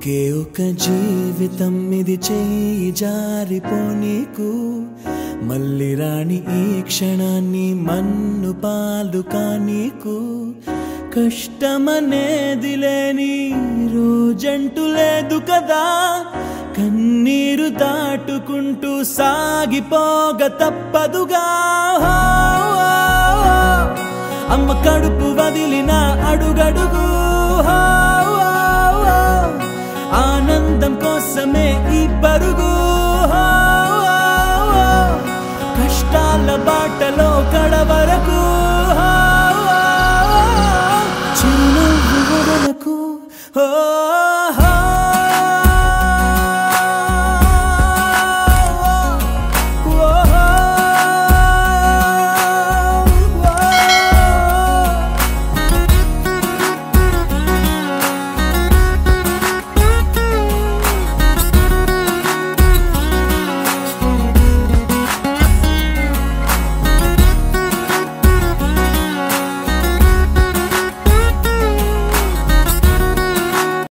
ఒకే ఒక జీవితం ఇది చేయి జారిపోనీకు మళ్ళీ రాణి ఈ క్షణాన్ని మన్ను పాలు కానీకు కష్టమనేది లేని రోజంటూ లేదు కదా కన్నీరు దాటుకుంటూ సాగిపోగ తప్పదుగా అమ్మ కడుపు వదిలిన అడుగడుగు ఆనందం కోసమే ఈ పరుగు కష్టాల బాటలో కడవరకు చిరునవ్వు వదలకు ఓ